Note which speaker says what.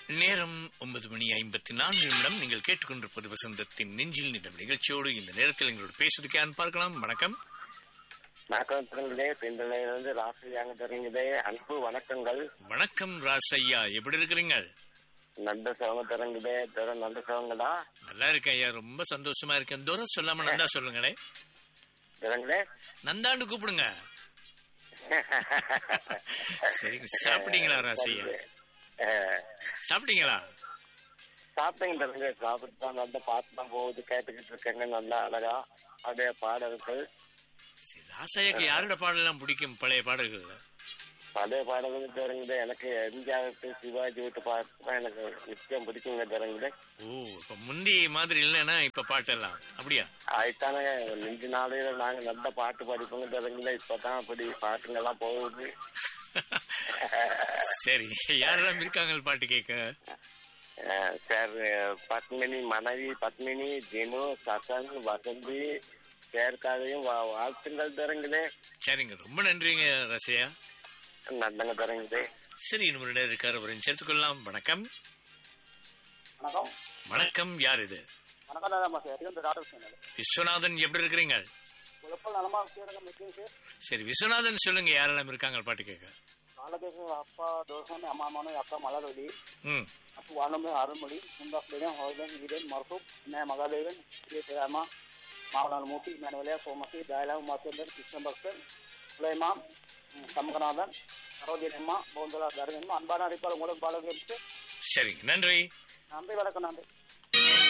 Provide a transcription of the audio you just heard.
Speaker 1: நேரம் ஒன்பது மணி ஐம்பத்தி நான்கு நிமிடம் நீங்கள் கேட்டுக்கொண்டிருப்பது வசந்தத்தின் நெஞ்சில் நின்ற நிகழ்ச்சியோடு இந்த நேரத்தில் எங்களோட பேசுவதற்கு யான் பார்க்கலாம் வணக்கம்
Speaker 2: வணக்கம் தரங்களே பிந்தலையிலிருந்து ராசியாங்க தரங்களே அன்பு வணக்கங்கள்
Speaker 1: வணக்கம் ராசையா எப்படி இருக்கிறீங்க
Speaker 2: நல்ல சவங்க தரங்களே தர நல்ல சவங்களா
Speaker 1: நல்லா இருக்கேன் ஐயா ரொம்ப சந்தோஷமா இருக்கேன் தூரம் சொல்லாம நந்தா சொல்லுங்களே
Speaker 2: தரங்களே
Speaker 1: நந்தாண்டு கூப்பிடுங்க சரிங்க சாப்பிட்டீங்களா ராசையா சாப்பிட்டீங்களா
Speaker 2: சாப்பிட்டீங்க தரங்களே சாப்பிட்டு தான் நல்ல பாட்டு தான் போகுது கேட்டுக்கிட்டு இருக்கேங்க நல்லா அழகா அதே பாடல்கள்
Speaker 1: சரி, ராசையாக்கு யாரோட பாடலாம் பிடிக்கும் பழைய பாடல்கள்
Speaker 2: அதே பாடல்கள் தரங்களே எனக்கு எம்ஜிஆர் சிவாஜி விட்டு பாட்டு தான் எனக்கு நிச்சயம் பிடிக்குங்க தரங்களே
Speaker 1: ஓ இப்ப முந்தி மாதிரி இல்லைன்னா இப்ப பாட்டெல்லாம் அப்படியா
Speaker 2: அதுதானே நெஞ்சு நாளையில நாங்க நல்ல பாட்டு படிப்போங்க தரங்களே இப்பதான் அப்படி பாட்டுங்கெல்லாம் போகுது
Speaker 1: சரி யாரெல்லாம் இருக்காங்க பாட்டு கேட்க
Speaker 2: அஹ் சார் பத்மினி மனைவி பத்மினி ஜினு சசன் வசந்தி சேர்க்காதையும் வா- வாழ்த்துங்கள் தரங்களே
Speaker 1: சரிங்க ரொம்ப நன்றிங்க ரசையா
Speaker 2: நல்லங்க தரங்களே
Speaker 1: சரி இன்னொரு நேரம் இருக்காரு அவரையும் சேர்த்துக்கொள்ளலாம் வணக்கம்
Speaker 3: வணக்கம்
Speaker 1: வணக்கம் யார் இது
Speaker 3: வணக்கம் தான் சார் இருந்து டாக்டர் சொன்னாரு
Speaker 1: விஸ்வநாதன் எப்படி இருக்கிறீங்க
Speaker 3: எப்போ நலமா சேருங்க முக்கியம் சார்
Speaker 1: சரி விஸ்வநாதன் சொல்லுங்க யாரெல்லாம் இருக்காங்க பாட்டு கேட்க
Speaker 3: காலதேச அப்பா தோசம் அம்மா அம்மானு அக்கா மலரொலி
Speaker 1: ம்
Speaker 3: அப்போ வானமே அருள்மொழி சுந்தாஸ்லேயும் ஹோதன் வீரன் மருத்துவம் என்ன மகாதேவன் திராமா மாவனார் மூர்த்தி மேனவலியா சோமசி தயலா உமாச்சந்தர் கிருஷ்ண பக்தன் சுலைமான் சமகநாதன் சரோஜன் அம்மா பவுந்தலா தரகன் அன்பான அடிப்பாளர் உங்களுக்கு பாலகருக்கு
Speaker 1: சரிங்க நன்றி
Speaker 3: நன்றி வணக்கம் நன்றி